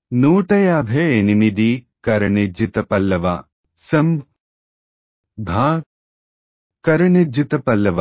నూట యాభై ఎనిమిది కరణిజ్జిత పల్లవ సం భా కరణిజ్జిత పల్లవ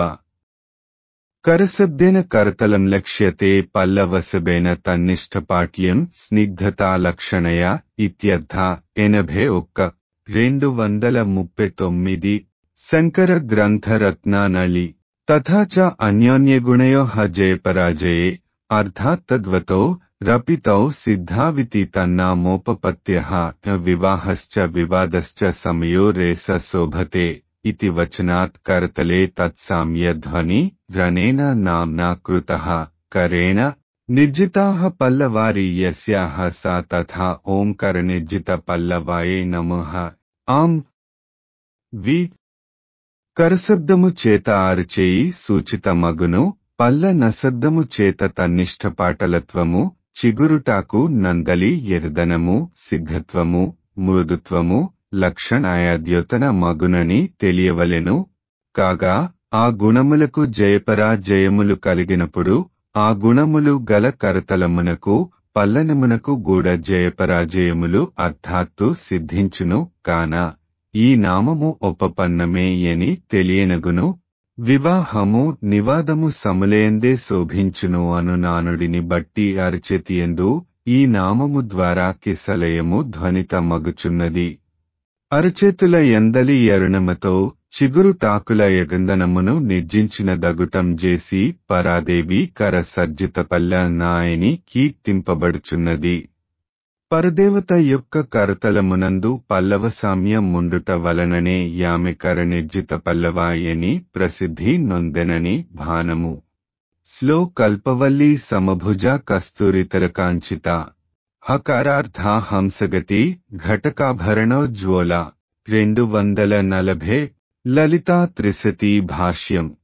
కరశబ్దేన కరతలం లక్ష్యతే పల్లవసబేన తన్నిష్టపాట్యం స్నిగ్ధతాలక్షణయ ఇత్యర్థ ఎనభై ఒక్క రెండు వందల ముప్పై తొమ్మిది శంకర గ్రంథరత్నానళి తథా చ అన్యోన్యగుణయో జయపరాజయే అర్థాత్ తద్వతో రపితౌ సిద్ధావితి తన్నామోపపత్యః వివాహశ్చ వివాదశ్చ సమయో రేస శోభతే इति वचनात् करतले तत्साम्यध्वनि रणेन नाम्ना कृतः करेण निर्जिताः पल्लवारी यस्याः सा तथा ఓంకరనిర్జితపల్లవాయే నమః ఆం వి కరశబ్దము చేత ఆరుచేయి సూచితమగును పల్ల నశబ్దము చేత తన్నిష్టపాటలత్వము చిగురుటాకు నందలి ఎరదనము సిద్ధత్వము మృదుత్వము లక్షణాయాద్యోతన మగునని తెలియవలెను కాగా ఆ గుణములకు జయపరాజయములు కలిగినప్పుడు ఆ గుణములు గల కరతలమునకు పల్లనమునకు గూడ జయపరాజయములు అర్థాత్తు సిద్ధించును కాన ఈ నామము ఉపపన్నమే అని తెలియనగును వివాహము నివాదము సములేందే శోభించును అను నానుడిని బట్టి అరచెతియందు ఈ నామము ద్వారా కిసలయము ధ్వనిత మగుచున్నది అరచేతుల ఎందలి ఎరుణమతో చిగురు టాకుల ఎగందనమును నిర్జించిన దగుటం చేసి పరాదేవి కర సర్జితపల్ల నాయని కీర్తింపబడుచున్నది పరదేవత యొక్క కరతలమునందు పల్లవ సామ్యం ముండుట వలననే యామె కర నిర్జిత పల్లవాయని ప్రసిద్ధి నొందెనని భానము స్లో కల్పవల్లి సమభుజ కస్తూరితరకాంచిత హకారార్థ హంసగతి ఘటకాభరణోజ్వల రెండు వందల నలభై లలితా త్రిశతి భాష్యం